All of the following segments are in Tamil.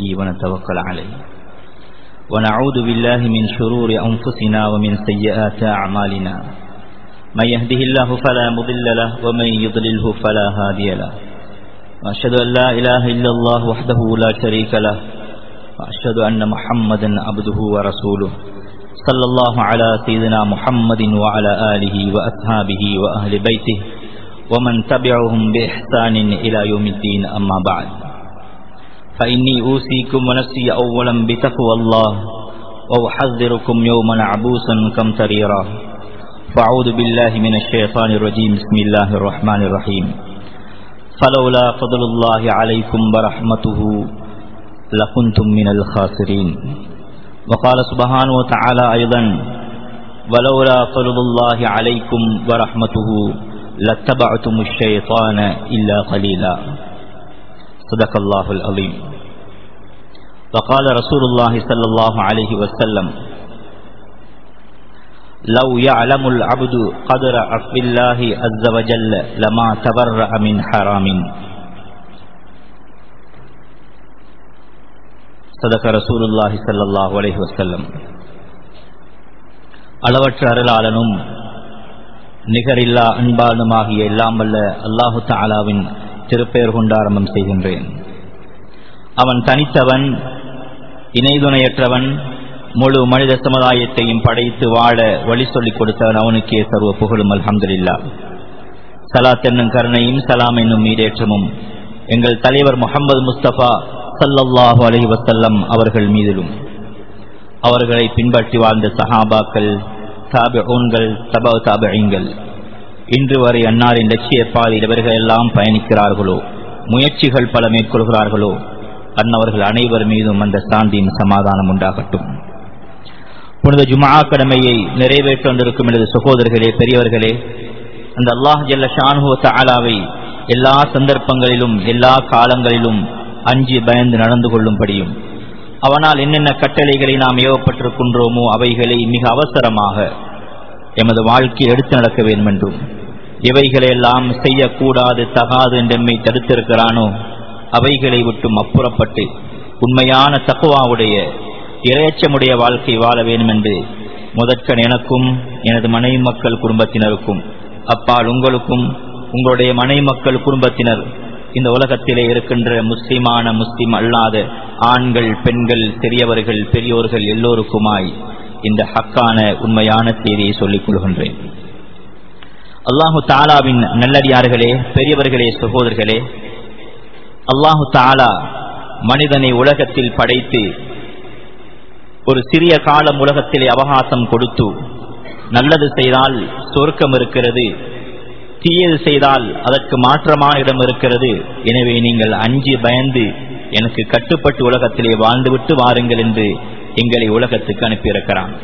ونتوكل عليه ونعوذ بالله من شرور أنفسنا ومن سيئات أعمالنا من يهده الله فلا مضل له ومن يضلله فلا هادي له وأشهد أن لا إله إلا الله وحده لا شريك له وأشهد أن محمدا عبده ورسوله صلى الله على سيدنا محمد وعلى آله وأصحابه وأهل بيته ومن تبعهم بإحسان إلى يوم الدين أما بعد فإني أوصيكم ونفسي أولا بتقوى الله وأحذركم يوما عبوسا كمتريرا فأعوذ بالله من الشيطان الرجيم بسم الله الرحمن الرحيم فلولا فضل الله عليكم ورحمته لكنتم من الخاسرين وقال سبحانه وتعالى أيضا ولولا فضل الله عليكم ورحمته لاتبعتم الشيطان إلا قليلا صدق الله العظيم وقال رسول الله صلى الله عليه وسلم لو يعلم العبد قدر عفو الله عز وجل لما تبرأ من حرام صدق رسول الله صلى الله عليه وسلم அளவற்ற அருளாளனும் நிகரில்லா அன்பானுமாகிய எல்லாம் வல்ல அல்லாஹு தாலாவின் திருப்பெயர் கொண்டு ஆரம்பம் செய்கின்றேன் அவன் தனித்தவன் இணைதுணையற்றவன் முழு மனித சமுதாயத்தையும் படைத்து வாழ வழி சொல்லிக் கொடுத்தவன் அவனுக்கே சர்வ புகழும் அல்ஹம்துலில்லா சலாத் என்னும் கருணையும் சலாம் என்னும் மீடேற்றமும் எங்கள் தலைவர் முகமது முஸ்தபா சல்லல்லாஹு அலஹி வசல்லம் அவர்கள் மீதிலும் அவர்களை பின்பற்றி வாழ்ந்த சஹாபாக்கள் தாபிஊன்கள் தபா தாபியங்கள் இன்று வரை அன்னாரின் லட்சிய பாதையில் இவர்கள் எல்லாம் பயணிக்கிறார்களோ முயற்சிகள் பல மேற்கொள்கிறார்களோ அன்னவர்கள் அனைவர் மீதும் அந்த சாந்தியின் சமாதானம் உண்டாகட்டும் புனித ஜுமா கடமையை நிறைவேற்ற வந்திருக்கும் எனது சகோதரர்களே பெரியவர்களே அந்த அல்லாஹ் ஜல்ல ஷானுஹோ தாலாவை எல்லா சந்தர்ப்பங்களிலும் எல்லா காலங்களிலும் அஞ்சி பயந்து நடந்து கொள்ளும்படியும் அவனால் என்னென்ன கட்டளைகளை நாம் ஏவப்பட்டிருக்கின்றோமோ அவைகளை மிக அவசரமாக எமது வாழ்க்கையில் எடுத்து நடக்க வேண்டும் என்றும் எவைகளையெல்லாம் செய்யக்கூடாது தகாது என்றெம்மை தடுத்திருக்கிறானோ அவைகளை விட்டும் அப்புறப்பட்டு உண்மையான தக்குவாவுடைய இரையச்சமுடைய வாழ்க்கை வாழ வேண்டும் என்று முதற்கன் எனக்கும் எனது மனைவி மக்கள் குடும்பத்தினருக்கும் அப்பால் உங்களுக்கும் உங்களுடைய மனைவி மக்கள் குடும்பத்தினர் இந்த உலகத்திலே இருக்கின்ற முஸ்லிமான முஸ்லிம் அல்லாத ஆண்கள் பெண்கள் பெரியவர்கள் பெரியோர்கள் எல்லோருக்குமாய் இந்த ஹக்கான உண்மையான செய்தியை சொல்லிக் கொள்கின்றேன் அல்லாஹு தாலாவின் நல்லடியார்களே பெரியவர்களே சகோதரர்களே அல்லாஹு தாலா மனிதனை உலகத்தில் படைத்து ஒரு சிறிய காலம் உலகத்திலே அவகாசம் கொடுத்து நல்லது செய்தால் சொர்க்கம் இருக்கிறது தீயது செய்தால் அதற்கு மாற்றமான இடம் இருக்கிறது எனவே நீங்கள் அஞ்சு பயந்து எனக்கு கட்டுப்பட்டு உலகத்திலே வாழ்ந்துவிட்டு வாருங்கள் என்று எங்களை உலகத்துக்கு அனுப்பியிருக்கிறான்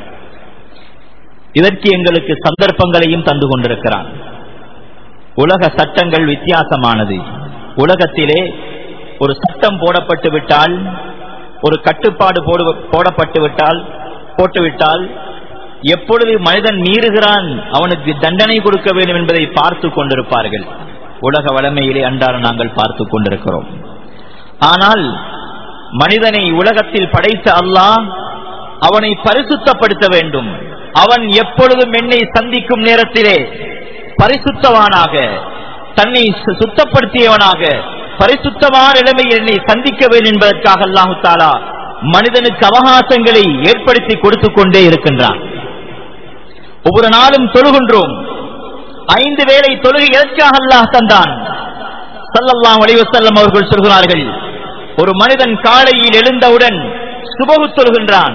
இதற்கு எங்களுக்கு சந்தர்ப்பங்களையும் தந்து கொண்டிருக்கிறான் உலக சட்டங்கள் வித்தியாசமானது உலகத்திலே ஒரு சட்டம் போடப்பட்டு விட்டால் ஒரு கட்டுப்பாடு போடப்பட்டு விட்டால் போட்டுவிட்டால் எப்பொழுது மனிதன் மீறுகிறான் அவனுக்கு தண்டனை கொடுக்க வேண்டும் என்பதை பார்த்து கொண்டிருப்பார்கள் உலக வளமையிலே அன்றாட நாங்கள் பார்த்து கொண்டிருக்கிறோம் ஆனால் மனிதனை உலகத்தில் படைத்த அல்லாஹ் அவனை பரிசுத்தப்படுத்த வேண்டும் அவன் எப்பொழுதும் என்னை சந்திக்கும் நேரத்திலே பரிசுத்தவானாக தன்னை சுத்தப்படுத்தியவனாக பரிசுத்தமான நிலைமையில் என்னை சந்திக்க வேண்டும் என்பதற்காக அல்லாஹு தாலா மனிதனுக்கு அவகாசங்களை ஏற்படுத்தி கொடுத்து கொண்டே இருக்கின்றான் ஒவ்வொரு நாளும் தொழுகின்றோம் ஐந்து வேளை தொழுகை எதற்காக அல்லாஹ் தந்தான் சல்லல்லாம் வடிவசல்லம் அவர்கள் சொல்கிறார்கள் ஒரு மனிதன் காலையில் எழுந்தவுடன் சுபகு தொழுகின்றான்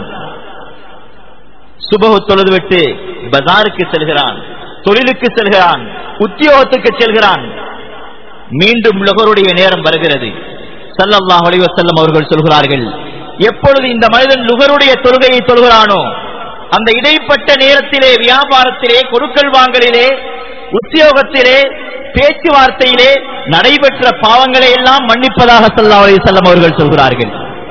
சுபகு தொழுதுவிட்டு பஜாருக்கு செல்கிறான் தொழிலுக்கு செல்கிறான் உத்தியோகத்துக்கு செல்கிறான் மீண்டும் லுகருடைய நேரம் வருகிறது சல்லல்லாஹ் வடிவசல்லம் அவர்கள் சொல்கிறார்கள் எப்பொழுது இந்த மனிதன் லுகருடைய தொழுகையை தொழுகிறானோ அந்த இடைப்பட்ட நேரத்திலே வியாபாரத்திலே கொடுக்கல் வாங்கலிலே உத்தியோகத்திலே பேச்சுவார்த்தையிலே நடைபெற்ற பாவங்களை எல்லாம் மன்னிப்பதாக சல்லா அலி செல்லம் அவர்கள் சொல்கிறார்கள்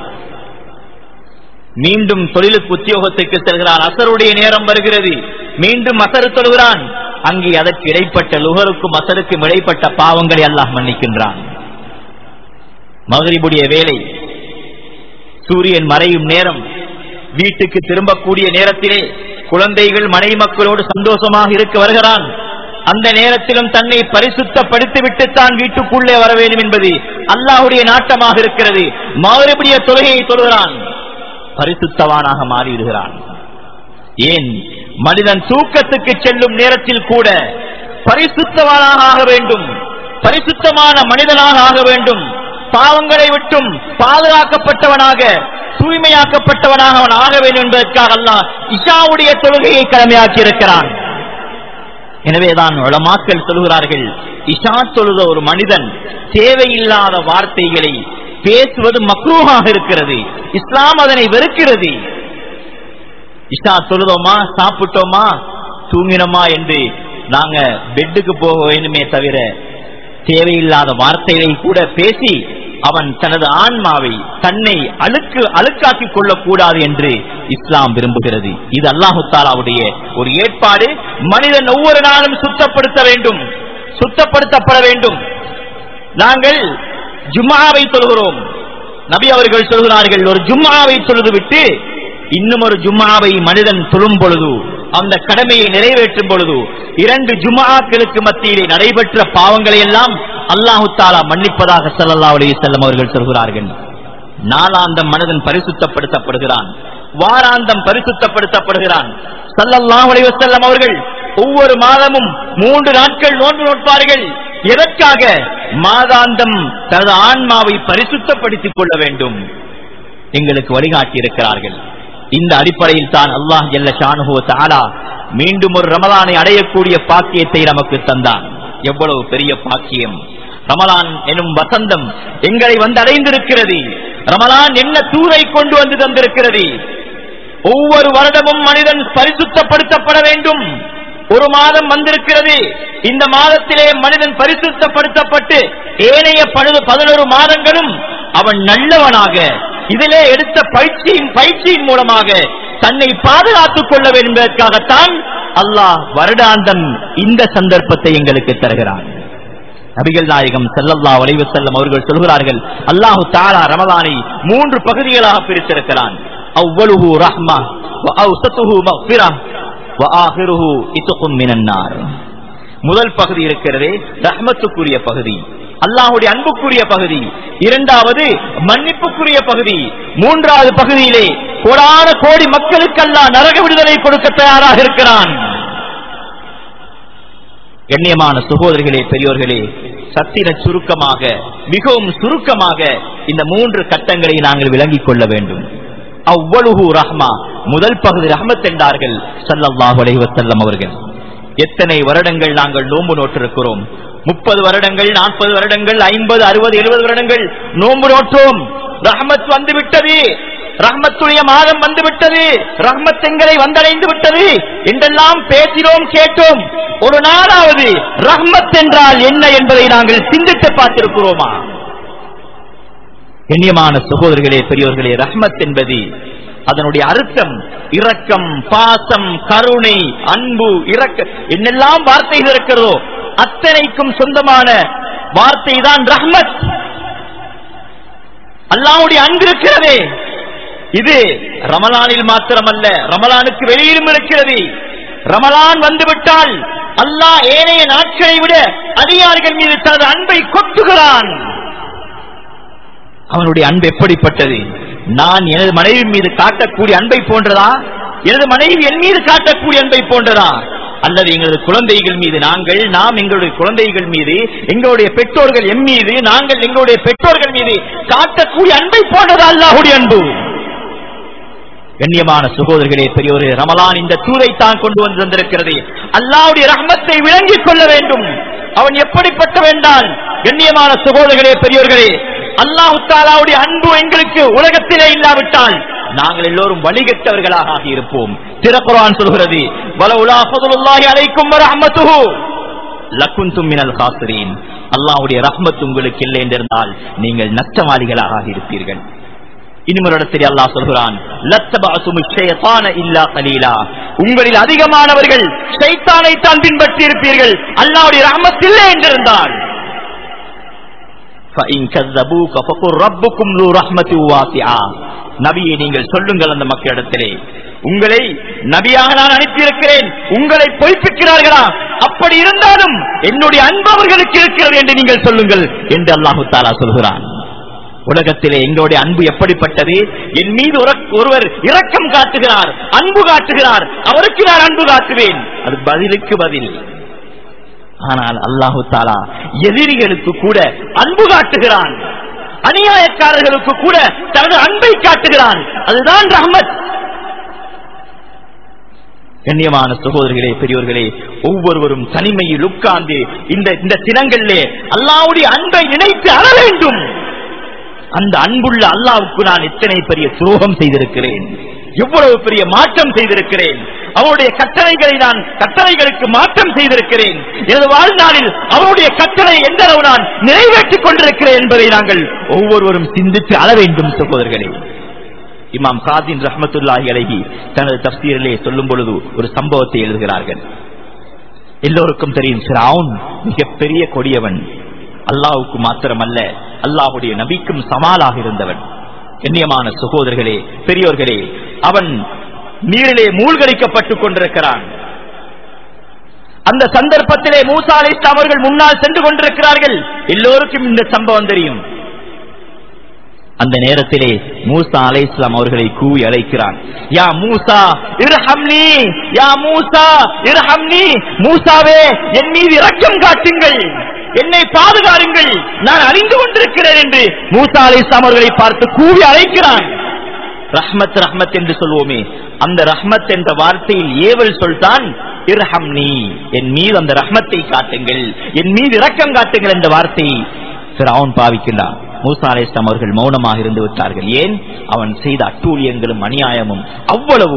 மீண்டும் தொழிலுக்கு உத்தியோகத்துக்கு செல்கிறான் அசருடைய நேரம் வருகிறது மீண்டும் அசரு தொழுகிறான் அங்கே அதற்கு இடைப்பட்ட லுகருக்கும் அசருக்கும் இடைப்பட்ட பாவங்களை அல்லாஹ் மன்னிக்கின்றான் மகரிபுடைய வேலை சூரியன் மறையும் நேரம் வீட்டுக்கு திரும்பக்கூடிய நேரத்திலே குழந்தைகள் மனைவி மக்களோடு சந்தோஷமாக இருக்க வருகிறான் அந்த நேரத்திலும் தன்னை பரிசுத்தப்படுத்திவிட்டு தான் வீட்டுக்குள்ளே வர வேண்டும் என்பது அல்லாஹுடைய நாட்டமாக இருக்கிறது மறுபடிய தொழுகையை தொழுகிறான் பரிசுத்தவானாக மாறிவிடுகிறான் ஏன் மனிதன் தூக்கத்துக்கு செல்லும் நேரத்தில் கூட பரிசுத்தவானாக ஆக வேண்டும் பரிசுத்தமான மனிதனாக ஆக வேண்டும் பாவங்களை விட்டும் பாதுகாக்கப்பட்டவனாக தூய்மையாக்கப்பட்டவனாக அவன் ஆக வேண்டும் என்பதற்காக அல்லாஹ் இஷாவுடைய தொழுகையை கடமையாக்கி இருக்கிறான் எனவேதான் உளமாக்கல் சொல்கிறார்கள் இஷா தொழுத ஒரு மனிதன் தேவையில்லாத வார்த்தைகளை பேசுவது மக்ரூஹாக இருக்கிறது இஸ்லாம் அதனை வெறுக்கிறது இஷா தொழுதோமா சாப்பிட்டோமா தூங்கினோமா என்று நாங்க பெட்டுக்கு போக வேண்டுமே தவிர தேவையில்லாத வார்த்தைகளை கூட பேசி அவன் தனது ஆன்மாவை தன்னை அழுக்கு அழுக்காக்கிக் கொள்ளக்கூடாது என்று இஸ்லாம் விரும்புகிறது இது அல்லாஹு தாலாவுடைய ஒரு ஏற்பாடு மனிதன் ஒவ்வொரு நாளும் சுத்தப்படுத்த வேண்டும் சுத்தப்படுத்தப்பட வேண்டும் நாங்கள் ஜும்மாவை சொல்கிறோம் நபி அவர்கள் சொல்கிறார்கள் ஒரு ஜும்மாவை தொழுது விட்டு இன்னும் ஒரு ஜும்மாவை மனிதன் தொழும் பொழுது அந்த கடமையை நிறைவேற்றும் பொழுது இரண்டு ஜுமாக்களுக்கு மத்தியிலே நடைபெற்ற பாவங்களை எல்லாம் அல்லாஹு தாலா மன்னிப்பதாக சல்லல்லா அலைஹி செல்லம் அவர்கள் சொல்கிறார்கள் நாளாந்தம் மனிதன் பரிசுத்தப்படுத்தப்படுகிறான் வாராந்தம் பரிசுத்தப்படுத்தப்படுகிறான் சல்லல்லாஹு அலைஹி வஸல்லம் அவர்கள் ஒவ்வொரு மாதமும் மூன்று நாட்கள் நோன்பு நோட்பார்கள் எதற்காக மாதாந்தம் தனது ஆன்மாவை பரிசுத்தப்படுத்திக் கொள்ள வேண்டும் எங்களுக்கு வழிகாட்டி இருக்கிறார்கள் இந்த அடிப்படையில் தான் அல்லாஹ் ஜல்ல ஷானுஹோ தாலா மீண்டும் ஒரு ரமலானை அடையக்கூடிய பாக்கியத்தை நமக்கு தந்தான் எவ்வளவு பெரிய பாக்கியம் ரமலான் எனும் வசந்தம் எங்களை வந்து அடைந்திருக்கிறது ரமலான் என்ன தூரை கொண்டு வந்து தந்திருக்கிறது ஒவ்வொரு வருடமும் மனிதன் பரிசுத்தப்படுத்தப்பட வேண்டும் ஒரு மாதம் வந்திருக்கிறது இந்த மாதத்திலே மனிதன் பரிசுத்தப்படுத்தப்பட்டு ஏனைய பதினொரு மாதங்களும் அவன் நல்லவனாக இதிலே எடுத்த பயிற்சியின் பயிற்சியின் மூலமாக தன்னை பாதுகாத்துக் கொள்ள வேண்டும் என்பதற்காகத்தான் அல்லாஹ் வருடாந்தம் இந்த சந்தர்ப்பத்தை எங்களுக்கு தருகிறான் நபிகள் நாயகம் செல்லல்லா வளைவு செல்லம் அவர்கள் சொல்கிறார்கள் அல்லாஹு தாலா ரமலானை மூன்று பகுதிகளாக பிரித்திருக்கிறான் அவ்வளுஹு ரஹ்மா வஅவ்சத்துஹு மக்ஃபிரா வஆஹிருஹு இத்கும் மினன் நார் முதல் பகுதி இருக்கிறதே ரஹ்மத்துக்குரிய பகுதி அல்லாஹுடைய அன்புக்குரிய பகுதி இரண்டாவது மன்னிப்புக்குரிய பகுதி மூன்றாவது பகுதியிலே கோடான கோடி மக்களுக்கு அல்லாஹ் நரக விடுதலை கொடுக்க தயாராக இருக்கிறான் கண்ணியமான சகோதரிகளே பெரியோர்களே சத்திர சுருக்கமாக மிகவும் சுருக்கமாக இந்த மூன்று கட்டங்களை நாங்கள் விளங்கிக் கொள்ள வேண்டும் அவ்வளவு ரஹ்மா முதல் பகுதி ரஹமத் என்றார்கள் சல்லல்லாஹு அலைஹி வஸல்லம் அவர்கள் எத்தனை வருடங்கள் நாங்கள் நோன்பு நோட்டிருக்கிறோம் முப்பது வருடங்கள் நாற்பது வருடங்கள் ஐம்பது அறுபது எழுபது வருடங்கள் நோன்பு நோற்றோம் ரஹமத் வந்து விட்டது ரஹ்மத்துடைய மாதம் வந்து விட்டது ரஹ்மத் எங்களை வந்தடைந்து விட்டது என்றெல்லாம் பேசினோம் கேட்டோம் ஒரு நாளாவது ரஹ்மத் என்றால் என்ன என்பதை நாங்கள் சிந்தித்து பார்த்திருக்கிறோமா கண்ணியமான சகோதரர்களே பெரியோர்களே ரஹ்மத் என்பது அதனுடைய அர்த்தம் இரக்கம் பாசம் கருணை அன்பு இரக்க என்னெல்லாம் வார்த்தைகள் இருக்கிறதோ அத்தனைக்கும் சொந்தமான வார்த்தை தான் ரஹ்மத் அல்லாவுடைய அன்பு இருக்கிறதே இது ரமலானில் மாத்திரமல்ல ரமலானுக்கு வெளியிலும் இருக்கிறது ரமலான் வந்துவிட்டால் அல்லாஹ் ஏனைய நாட்களை விட அதிகாரிகள் மீது தனது அன்பை கொட்டுகிறான் அவனுடைய அன்பு எப்படிப்பட்டது நான் எனது மனைவி மீது காட்டக்கூடிய அன்பை போன்றதா எனது மனைவி என் மீது காட்டக்கூடிய அன்பை போன்றதா அல்லது எங்களது குழந்தைகள் மீது நாங்கள் நாம் எங்களுடைய குழந்தைகள் மீது எங்களுடைய பெற்றோர்கள் எம் மீது நாங்கள் எங்களுடைய பெற்றோர்கள் மீது காட்டக்கூடிய அன்பை போன்றதா அல்லாஹுடைய அன்பு கண்ணியமான சகோதரர்களே பெரியோரே ரமலான் இந்த தூரை தான் கொண்டு வந்து தந்திருக்கிறது அல்லாவுடைய ரஹ்மத்தை விளங்கிக் கொள்ள வேண்டும் அவன் எப்படிப்பட்ட வேண்டால் கண்ணியமான சகோதரர்களே பெரியோர்களே அல்லாஹு தாலாவுடைய அன்பு எங்களுக்கு உலகத்திலே இல்லாவிட்டால் நாங்கள் எல்லோரும் வழிகட்டவர்களாக ஆகியிருப்போம் திருக்குரான் சொல்கிறது வலவுலா ஃபதுலுல்லாஹி அலைக்கும் வரஹ்மத்துஹு லக்குந்தும் மினல் காசிரீன் அல்லாஹ்வுடைய ரஹ்மத் உங்களுக்கு இல்லை என்றிருந்தால் நீங்கள் நஷ்டவாளிகளாக ஆகியிருப்பீர்கள் இன்னொரு இடத்தில் அல்லாஹ் சொல்கிறான் லத்தபஅசுமு ஷைத்தான இல்லா கலீலா உங்களில் அதிகமானவர்கள் ஷைத்தானை தான் பின்பற்றி இருப்பீர்கள் அல்லாஹ்வுடைய ரஹ்மத் இல்லை என்றிருந்தால் فإن كذبوك فقل ربكم ذو رحمة واسعة நபியை நீங்கள் சொல்லுங்கள் அந்த மக்களிடத்திலே உங்களை நபியாக நான் அனுப்பியிருக்கிறேன் உங்களை பொய்ப்பிக்கிறார்களா அப்படி இருந்தாலும் என்னுடைய அன்பு அவர்களுக்கு இருக்கிறது என்று நீங்கள் சொல்லுங்கள் என்று அல்லாஹு தாலா சொல்கிறான் உலகத்திலே எங்களுடைய அன்பு எப்படிப்பட்டது என் மீது ஒரு- ஒருவர் இரக்கம் காட்டுகிறார் அன்பு காட்டுகிறார் அவருக்கு நான் அன்பு காட்டுவேன் அது பதிலுக்கு பதில் ஆனால் அல்லாஹு தாலா எதிரிகளுக்கு கூட அன்பு காட்டுகிறான் அநியாயக்காரர்களுக்கு கூட தனது அன்பை காட்டுகிறான் அதுதான் ரஹ்மத் கண்ணியமான சகோதரர்களே பெரியோர்களே ஒவ்வொருவரும் தனிமையில் உட்கார்ந்து இந்த இந்த தினங்களிலே அல்லாவுடைய அன்பை நினைத்து அழ வேண்டும் அந்த அன்புள்ள அல்லாவுக்கு நான் எத்தனை பெரிய துரோகம் செய்திருக்கிறேன் எவ்வளவு பெரிய மாற்றம் செய்திருக்கிறேன் அவருடைய கட்டளைகளை நான் கட்டளைகளுக்கு மாற்றம் செய்திருக்கிறேன் எனது வாழ்நாளில் அவருடைய கட்டளை எந்த அளவு நான் நிறைவேற்றிக் கொண்டிருக்கிறேன் என்பதை நாங்கள் ஒவ்வொருவரும் சிந்தித்து அழ வேண்டும் சகோதரர்களே இமாம் காதின் ரஹமத்துல்லாஹி அலைஹி தனது தப்சீரிலே சொல்லும் பொழுது ஒரு சம்பவத்தை எழுதுகிறார்கள் எல்லோருக்கும் தெரியும் ஃபிரௌன் மிகப்பெரிய கொடியவன் அல்லாஹ்வுக்கு மாத்திரமல்ல அல்லாஹ்வுடைய நபிக்கும் சமாலாக இருந்தவன் கண்ணியமான சகோதரர்களே பெரியோர்களே அவன் நீரிலே மூழ்கடிக்கப்பட்டுக் கொண்டிருக்கிறான் அந்த சந்தர்ப்பத்திலே மூசா அலைஹிஸ்ஸலாம் அவர்கள் முன்னால் சென்று கொண்டிருக்கிறார்கள் எல்லோருக்கும் இந்த சம்பவம் தெரியும் அந்த நேரத்திலே மூசா அலை இஸ்லாம் அவர்களை கூவி அழைக்கிறான் யா மூசா இரஹம்னி யா மூசா இரஹம்னி மூசாவே என் மீது இரக்கம் காட்டுங்கள் என்னை பாதுகாருங்கள் நான் அறிந்து கொண்டிருக்கிறேன் என்று மூசா அலை இஸ்லாம் அவர்களை பார்த்து கூவி அழைக்கிறான் ரஹ்மத் ரஹ்மத் என்று சொல்வோமே அந்த ரஹ்மத் என்ற வார்த்தையில் ஏவல் சொல்தான் இரஹம்னி என் மீது அந்த ரஹ்மத்தை காட்டுங்கள் என் மீது இரக்கம் காட்டுங்கள் என்ற வார்த்தையை அவன் பாவிக்கின்றான் மூசா அலைஸ்லாம் அவர்கள் மௌனமாக இருந்து விட்டார்கள் ஏன் அவன் செய்த அட்டூழியங்களும் அநியாயமும் அவ்வளவு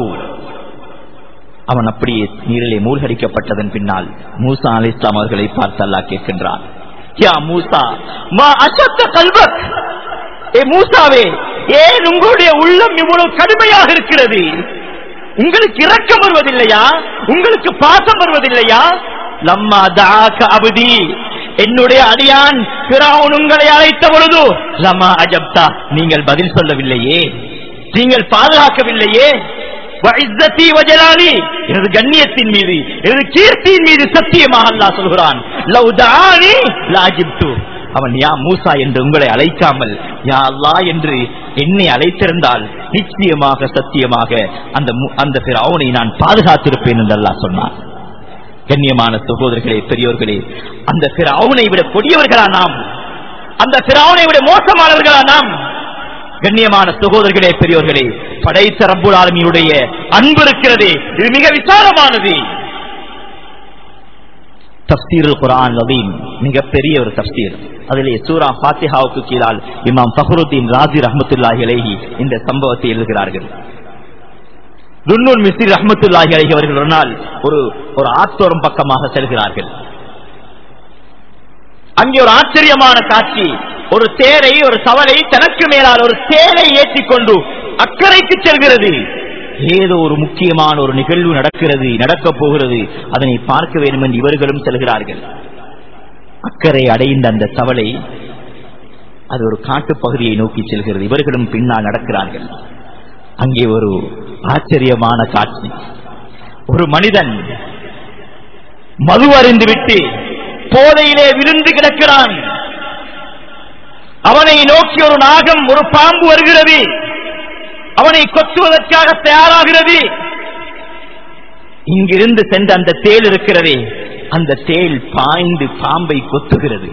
அவன் அப்படியே நீரிலே மூழ்கடிக்கப்பட்டதன் பின்னால் மூசா அலைஸ்லாம் அவர்களை பார்த்து அல்லாஹ் கேட்கின்றான் யா மூசா மா அசத்த கல்வக் ஏ மூசாவே ஏன் உங்களுடைய உள்ளம் இவ்வளவு கடுமையாக இருக்கிறது உங்களுக்கு இரக்கம் வருவதில்லையா உங்களுக்கு பாசம் வருவதில்லையா லம்மா தாக்க அபதி என்னுடைய அடியான் பிராவுன் உங்களை அழைத்த பொழுது லம்மா அஜப்தா நீங்கள் பதில் சொல்லவில்லையே நீங்கள் பாதுகாக்கவில்லையே வஇஸ்ஸத்தி வஜலாலி எனது கண்ணியத்தின் மீது எனது கீர்த்தியின் மீது சத்தியமாக அல்லாஹ் சொல்கிறான் லவ் தஆனி லாஜிப்து அவன் யா மூசா என்று உங்களை அழைக்காமல் யா அல்லாஹ் என்று என்னை அழைத்திருந்தால் நிச்சயமாக சத்தியமாக அந்த மு- அந்த பிராவுனை நான் பாதுகாத்திருப்பேன் என்று அல்லாஹ் சொன்னான் கண்ணியமான சகோதரர்களே பெரியோர்களே அந்த பிராவுனை விட கொடியவர்களா நாம் அந்த பிராவுனை விட மோசமானவர்களா நாம் கண்ணியமான சகோதரர்களே பெரியோர்களே படைத்த ரப்புல் ஆலமீனுடைய அன்பு இருக்கிறது இது மிக விசாலமானது தப்சீருல் குர்ஆன் அதீம் மிகப்பெரிய ஒரு தப்சீர் அதிலே சூரா ஃபாத்திஹாவுக்கு கீழால் இமாம் ஃபஹருத்தீன் ராஜி ரஹ்மத்துல்லாஹி அலைஹி இந்த சம்பவத்தை எழுதுகிறார்கள் துன்னூன் மிஸ்ரி ரஹ்மத்துல்லாஹி அலைஹி அவர்கள் ஒரு நாள் ஒரு ஒரு ஆத்தோரம் பக்கமாக செல்கிறார்கள் அங்கே ஒரு ஆச்சரியமான காட்சி ஒரு தேரை ஒரு தவளை தனக்கு மேலால் ஒரு தேரை ஏற்றிக்கொண்டு அக்கறைக்கு செல்கிறது ஏதோ ஒரு முக்கியமான ஒரு நிகழ்வு நடக்கிறது நடக்கப் போகிறது அதனை பார்க்க வேண்டும் என்று இவர்களும் செல்கிறார்கள் அக்கறை அடைந்த அந்த தவளை அது ஒரு காட்டுப் பகுதியை நோக்கி செல்கிறது இவர்களும் பின்னால் நடக்கிறார்கள் அங்கே ஒரு ஆச்சரியமான காட்சி ஒரு மனிதன் மது அறிந்து விட்டு போதையிலே விழுந்து கிடக்கிறான் அவனை நோக்கி ஒரு நாகம் ஒரு பாம்பு வருகிறது அவனை கொத்துவதற்காக தயாராகிறது இங்கிருந்து சென்ற அந்த தேள் இருக்கிறதே அந்த தேள் பாய்ந்து பாம்பை கொத்துகிறது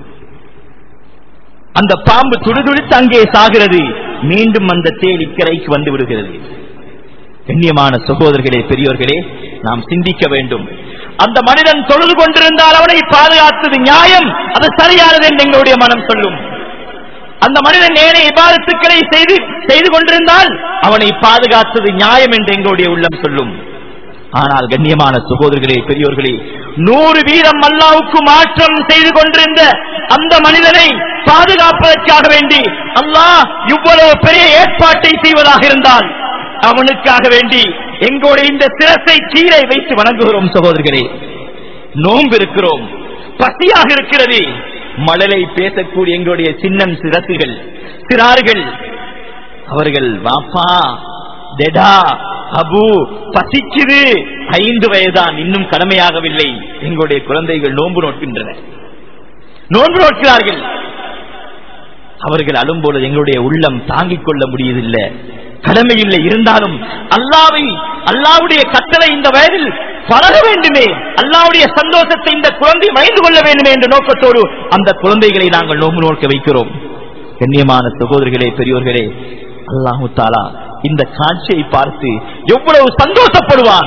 அந்த பாம்பு துடுதுடித்து அங்கே சாகிறது மீண்டும் அந்த தேள் இக்கரைக்கு வந்து விடுகிறது கண்ணியமான சகோதரர்களே பெரியோர்களே நாம் சிந்திக்க வேண்டும் அந்த மனிதன் தொழுது கொண்டிருந்தால் அவனை பாதுகாத்தது நியாயம் அது சரியானது என்று எங்களுடைய மனம் சொல்லும் அந்த மனிதன் ஏனைய இபாதத்துக்களை செய்து செய்து கொண்டிருந்தால் அவனை பாதுகாத்தது நியாயம் என்று எங்களுடைய உள்ளம் சொல்லும் ஆனால் கண்ணியமான சகோதரர்களே பெரியோர்களே நூறு வீதம் அல்லாவுக்கு மாற்றம் செய்து கொண்டிருந்த அந்த மனிதனை பாதுகாப்பதற்காக வேண்டி அல்லாஹ் இவ்வளவு பெரிய ஏற்பாட்டை செய்வதாக இருந்தால் அவனுக்காக வேண்டி எங்களுடைய இந்த சிரசை கீழே வைத்து வணங்குகிறோம் சகோதரர்களே நோன்பு இருக்கிறோம் பசியாக இருக்கிறது மழலை பேசக்கூடிய எங்களுடைய சின்னம் சிரசுகள் சிறார்கள் அவர்கள் வாப்பா டெடா அபு பசிக்குது ஐந்து வயதான் இன்னும் கடமையாகவில்லை எங்களுடைய குழந்தைகள் நோன்பு நோக்கின்றன நோன்பு நோக்கிறார்கள் அவர்கள் அழும்போது எங்களுடைய உள்ளம் தாங்கிக் கொள்ள முடியதில்லை கடமை இல்லை இருந்தாலும் அல்லாவை அல்லாவுடைய கட்டளை இந்த வயதில் பழக வேண்டுமே அல்லாவுடைய சந்தோஷத்தை இந்த குழந்தை வயந்து கொள்ள வேண்டுமே என்ற நோக்கத்தோடு அந்த குழந்தைகளை நாங்கள் நோம்பு நோக்க வைக்கிறோம் கண்ணியமான சகோதரர்களே பெரியோர்களே அல்லாஹு தாலா இந்த காட்சியை பார்த்து எவ்வளவு சந்தோஷப்படுவான்